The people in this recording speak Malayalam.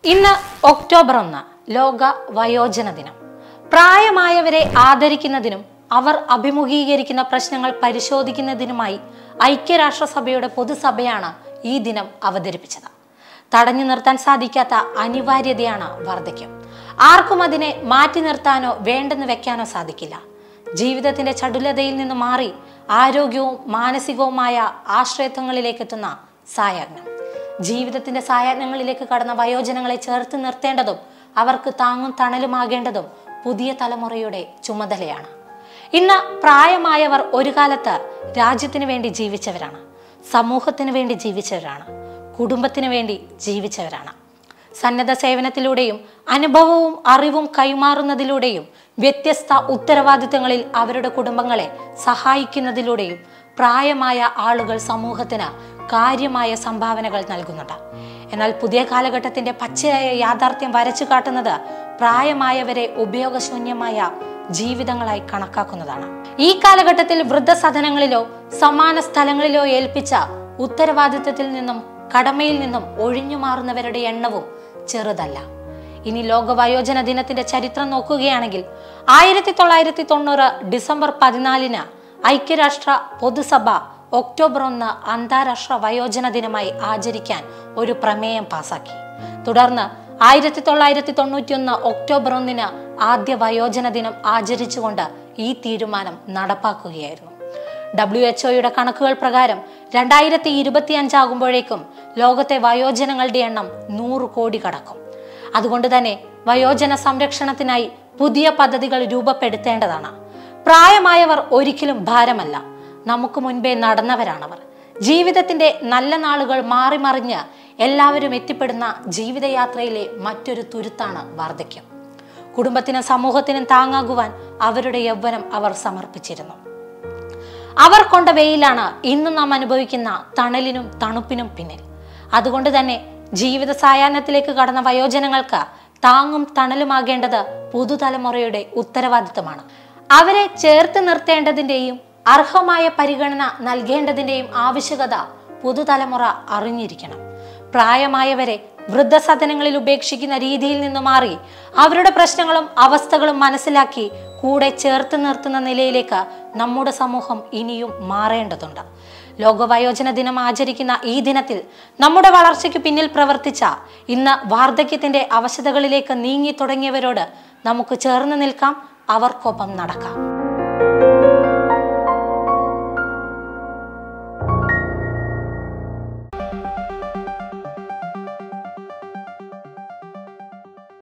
ഇന്ന് ഒക്ടോബർ ഒന്ന് ലോക വയോജന ദിനം പ്രായമായവരെ ആദരിക്കുന്നതിനും അവർ അഭിമുഖീകരിക്കുന്ന പ്രശ്നങ്ങൾ പരിശോധിക്കുന്നതിനുമായി ഐക്യരാഷ്ട്രസഭയുടെ പൊതുസഭയാണ് ഈ ദിനം അവതരിപ്പിച്ചത് തടഞ്ഞു നിർത്താൻ സാധിക്കാത്ത അനിവാര്യതയാണ് വാർദ്ധക്യം ആർക്കും അതിനെ മാറ്റി നിർത്താനോ വേണ്ടെന്ന് വെക്കാനോ സാധിക്കില്ല ജീവിതത്തിന്റെ ചടുലതയിൽ നിന്ന് മാറി ആരോഗ്യവും മാനസികവുമായ ആശ്രയത്വങ്ങളിലേക്ക് എത്തുന്ന സായാഹ്നം ജീവിതത്തിന്റെ സായാഹ്നങ്ങളിലേക്ക് കടന്ന വയോജനങ്ങളെ ചേർത്ത് നിർത്തേണ്ടതും അവർക്ക് താങ്ങും തണലുമാകേണ്ടതും പുതിയ തലമുറയുടെ ചുമതലയാണ് ഇന്ന് പ്രായമായവർ ഒരു കാലത്ത് രാജ്യത്തിന് വേണ്ടി ജീവിച്ചവരാണ് സമൂഹത്തിന് വേണ്ടി ജീവിച്ചവരാണ് കുടുംബത്തിന് വേണ്ടി ജീവിച്ചവരാണ് സന്നദ്ധ സേവനത്തിലൂടെയും അനുഭവവും അറിവും കൈമാറുന്നതിലൂടെയും വ്യത്യസ്ത ഉത്തരവാദിത്തങ്ങളിൽ അവരുടെ കുടുംബങ്ങളെ സഹായിക്കുന്നതിലൂടെയും പ്രായമായ ആളുകൾ സമൂഹത്തിന് കാര്യമായ സംഭാവനകൾ നൽകുന്നുണ്ട് എന്നാൽ പുതിയ കാലഘട്ടത്തിന്റെ പച്ചയായ യാഥാർത്ഥ്യം വരച്ചു കാട്ടുന്നത് പ്രായമായവരെ ഉപയോഗശൂന്യമായ ജീവിതങ്ങളായി കണക്കാക്കുന്നതാണ് ഈ കാലഘട്ടത്തിൽ വൃദ്ധസദനങ്ങളിലോ സമാന സ്ഥലങ്ങളിലോ ഏൽപ്പിച്ച ഉത്തരവാദിത്തത്തിൽ നിന്നും കടമയിൽ നിന്നും ഒഴിഞ്ഞു മാറുന്നവരുടെ എണ്ണവും ചെറുതല്ല ഇനി ലോക വയോജന ദിനത്തിന്റെ ചരിത്രം നോക്കുകയാണെങ്കിൽ ആയിരത്തി തൊള്ളായിരത്തി തൊണ്ണൂറ് ഡിസംബർ പതിനാലിന് ഐക്യരാഷ്ട്ര പൊതുസഭ ഒക്ടോബർ ഒന്ന് അന്താരാഷ്ട്ര വയോജന ദിനമായി ആചരിക്കാൻ ഒരു പ്രമേയം പാസാക്കി തുടർന്ന് ആയിരത്തി തൊള്ളായിരത്തി തൊണ്ണൂറ്റിയൊന്ന് ഒക്ടോബർ ഒന്നിന് ആദ്യ വയോജന ദിനം ആചരിച്ചുകൊണ്ട് ഈ തീരുമാനം നടപ്പാക്കുകയായിരുന്നു ഡബ്ല്യു എച്ച് ഒയുടെ കണക്കുകൾ പ്രകാരം രണ്ടായിരത്തി ഇരുപത്തി അഞ്ചാകുമ്പോഴേക്കും ലോകത്തെ വയോജനങ്ങളുടെ എണ്ണം നൂറ് കോടി കടക്കും അതുകൊണ്ട് തന്നെ വയോജന സംരക്ഷണത്തിനായി പുതിയ പദ്ധതികൾ രൂപപ്പെടുത്തേണ്ടതാണ് പ്രായമായവർ ഒരിക്കലും ഭാരമല്ല നമുക്ക് മുൻപേ നടന്നവരാണവർ ജീവിതത്തിന്റെ നല്ല നാളുകൾ മാറി മറിഞ്ഞ് എല്ലാവരും എത്തിപ്പെടുന്ന ജീവിതയാത്രയിലെ മറ്റൊരു തുരുത്താണ് വാർദ്ധക്യം കുടുംബത്തിനും സമൂഹത്തിനും താങ്ങാകുവാൻ അവരുടെ യൗവനം അവർ സമർപ്പിച്ചിരുന്നു അവർ കൊണ്ട വെയിലാണ് ഇന്ന് നാം അനുഭവിക്കുന്ന തണലിനും തണുപ്പിനും പിന്നിൽ അതുകൊണ്ട് തന്നെ ജീവിത സായാഹ്നത്തിലേക്ക് കടന്ന വയോജനങ്ങൾക്ക് താങ്ങും തണലുമാകേണ്ടത് പുതുതലമുറയുടെ ഉത്തരവാദിത്തമാണ് അവരെ ചേർത്ത് നിർത്തേണ്ടതിൻ്റെയും അർഹമായ പരിഗണന നൽകേണ്ടതിൻ്റെയും ആവശ്യകത പുതുതലമുറ അറിഞ്ഞിരിക്കണം പ്രായമായവരെ വൃദ്ധസദനങ്ങളിൽ ഉപേക്ഷിക്കുന്ന രീതിയിൽ നിന്ന് മാറി അവരുടെ പ്രശ്നങ്ങളും അവസ്ഥകളും മനസ്സിലാക്കി കൂടെ ചേർത്ത് നിർത്തുന്ന നിലയിലേക്ക് നമ്മുടെ സമൂഹം ഇനിയും മാറേണ്ടതുണ്ട് ലോക വയോജന ദിനം ആചരിക്കുന്ന ഈ ദിനത്തിൽ നമ്മുടെ വളർച്ചയ്ക്ക് പിന്നിൽ പ്രവർത്തിച്ച ഇന്ന് വാർദ്ധക്യത്തിന്റെ അവശതകളിലേക്ക് നീങ്ങി തുടങ്ങിയവരോട് നമുക്ക് ചേർന്ന് നിൽക്കാം അവർക്കൊപ്പം നടക്കാം